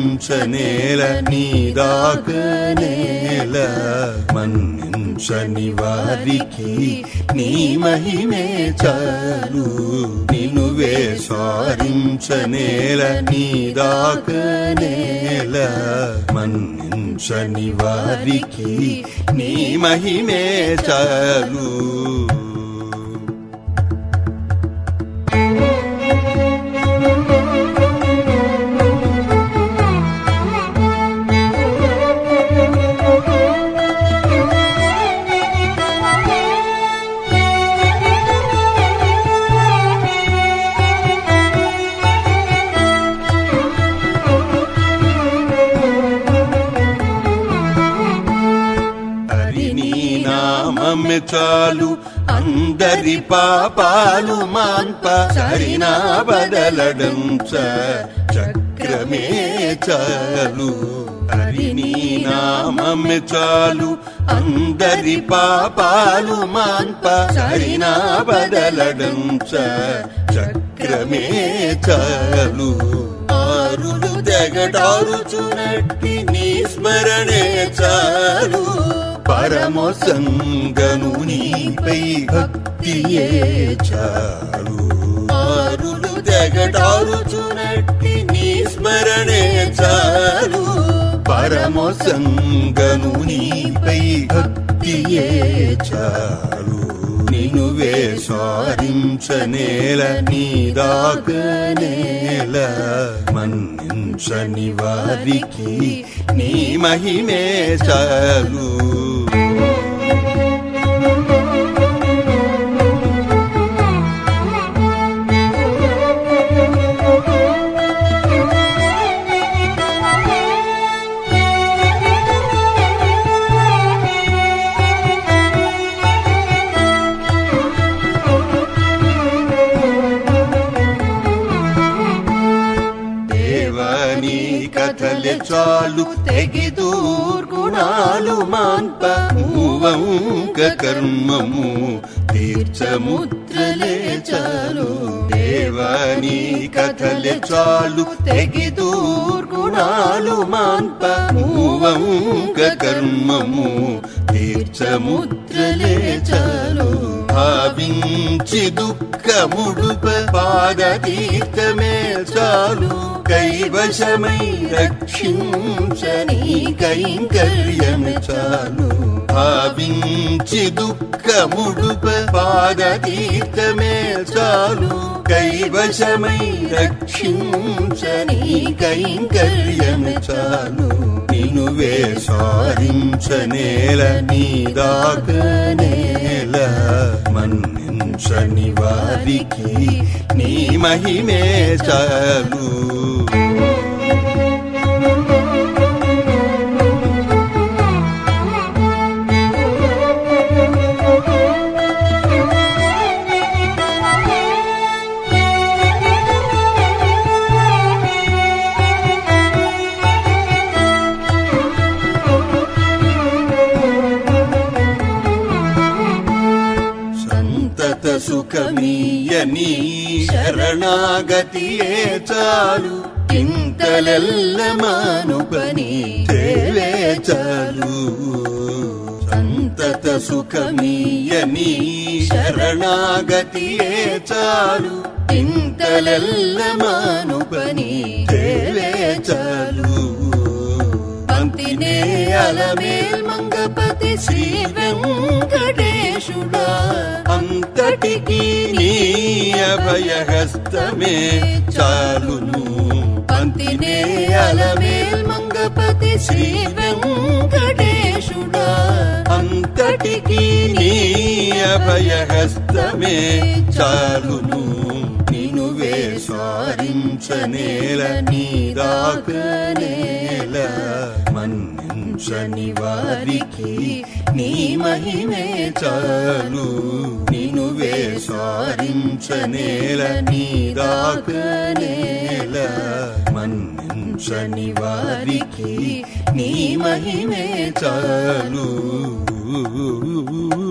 సారించనేల నీ దాకనేల మన్నించని వారికి నీ మహిమే చాలు నినువే సారించనేల నీ దాకనేల మన్నించని వారికి నీ మహిమే చాలు హరి నీ నామమే చాలు అందరి పాపాలు మాన్ప సరినా బదలడంచ చక్రమే చాలు హరి నీ నామమే చాలు అందరి పాపాలు మాన్ప సరినా బదలడంచ చక్రమే చాలు ఆరులు తెగటారుచునట్టి నీ స్మరణే చాలు పరమ సంగను నీపై భక్తియే చాలు ఆరులు తెగటారుచునట్టి నీ స్మరణే చాలు పరమ సంగను నీపై భక్తియే చాలు నినువే సారించనేల నీ దాకనేల మన్నించని వారికి నీ మహిమే చాలు దేవని కథలే చాలు తెగిదూర్గుణాలు మాన్ప మూవంక కర్మము తీర్చముద్రలే చాలు దేవని కథలే చాలు తెగిదూర్గుణాలు మాన్ప మూవంక కర్మము తీర్చముద్రలే చాలు భావించి దుఃఖముడుప పాద తీర్థమే చాలు కైవశమై రక్షించని కైంకర్యమే చాలు భావించి దుఃఖముడుప పాద తీర్థమే చాలు కైవశమై రక్షించని కైంకర్యమే చాలు నినువే సారించనేల నీ దాకనేల మన్నించని వారికి నీ మహిమే చాలు సంతత సుఖమీయని శరణాగతియే చాలు ఇంతలెల్ల మానుపని సేవే చాలు సంతత సుఖమీయని శరణాగతియే చాలు ఇంతలెల్ల మానుపని సేవే చాలు పంతినే అలమేల్ మంగపతి శ్రీ వెంకటేశుడా అంతటికి నీ అభయహస్తమే చాలును పంతినే అలమేల్ మంగపతి శ్రీ వెంకటేశుడా అంతటికి నీ అభయహస్తమే చాలును నినువే సారించనేల నీ దాకనేల మన్నించని వారికి నీ మహిమే చాలు నినువే సారించనేల నీ దాకనేల మన్నించని వారికి నీ మహిమే చాలు